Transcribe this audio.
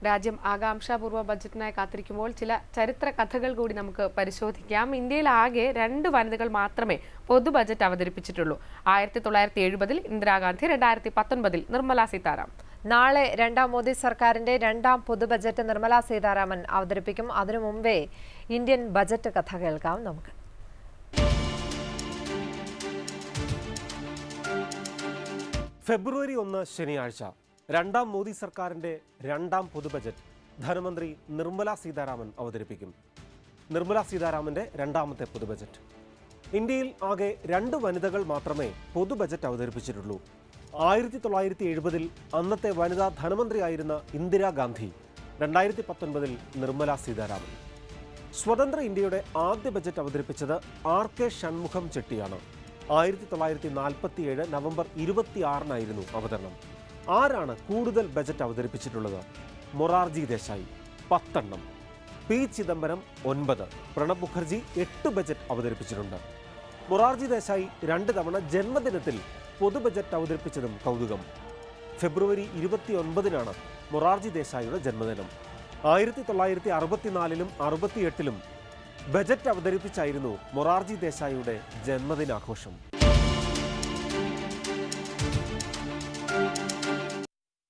രാജ്യം ആകാംക്ഷാപൂർവ്വ ബജറ്റിനായി കാത്തിരിക്കുമ്പോൾ ചില ചരിത്ര കഥകൾ കൂടി നമുക്ക് പരിശോധിക്കാം ഇന്ത്യയിലാകെ രണ്ട് വനിതകൾ മാത്രമേ പൊതു ബജറ്റ് അവതരിപ്പിച്ചിട്ടുള്ളൂ ആയിരത്തി തൊള്ളായിരത്തി എഴുപതിൽ ഇന്ദിരാഗാന്ധി രണ്ടായിരത്തി പത്തൊൻപതിൽ നിർമ്മല സീതാരാമൻ നാളെ രണ്ടാം മോദി സർക്കാരിന്റെ രണ്ടാം പൊതു ബജറ്റ് നിർമ്മലാ സീതാരാമൻ അവതരിപ്പിക്കും അതിനു മുമ്പേ ഇന്ത്യൻ ബജറ്റ് കഥ കേൾക്കാം നമുക്ക് ഫെബ്രുവരി ഒന്ന് ശനിയാഴ്ച രണ്ടാം മോദി സർക്കാരിന്റെ രണ്ടാം പൊതു ബജറ്റ് ധനമന്ത്രി നിർമ്മല സീതാരാമൻ അവതരിപ്പിക്കും നിർമ്മല സീതാരാമന്റെ രണ്ടാമത്തെ പൊതു ബജറ്റ് ഇന്ത്യയിൽ ആകെ രണ്ട് വനിതകൾ മാത്രമേ പൊതു ബജറ്റ് അവതരിപ്പിച്ചിട്ടുള്ളൂ ആയിരത്തി തൊള്ളായിരത്തി എഴുപതിൽ അന്നത്തെ വനിതാ ധനമന്ത്രിയായിരുന്ന ഇന്ദിരാഗാന്ധി രണ്ടായിരത്തി പത്തൊൻപതിൽ നിർമ്മല സീതാരാമൻ സ്വതന്ത്ര ഇന്ത്യയുടെ ആദ്യ ബജറ്റ് അവതരിപ്പിച്ചത് ആർ കെ ഷൺമുഖം ചെട്ടിയാണ് ആയിരത്തി തൊള്ളായിരത്തി നാൽപ്പത്തിയേഴ് നവംബർ ഇരുപത്തിയാറിനായിരുന്നു അവതരണം ആരാണ് കൂടുതൽ ബജറ്റ് അവതരിപ്പിച്ചിട്ടുള്ളത് മൊറാർജി ദേശായി പത്തെണ്ണം പി ചിദംബരം ഒൻപത് പ്രണബ് മുഖർജി എട്ട് ബജറ്റ് അവതരിപ്പിച്ചിട്ടുണ്ട് മൊറാർജി ദേശായി രണ്ട് തവണ ജന്മദിനത്തിൽ പൊതു ബജറ്റ് അവതരിപ്പിച്ചതും കൗതുകം ഫെബ്രുവരി ഇരുപത്തിയൊൻപതിനാണ് മൊറാർജി ദേശായിയുടെ ജന്മദിനം ആയിരത്തി തൊള്ളായിരത്തി അറുപത്തിനാലിലും അറുപത്തിയെട്ടിലും ബജറ്റ് അവതരിപ്പിച്ചായിരുന്നു മൊറാർജി ദേശായിയുടെ ജന്മദിനാഘോഷം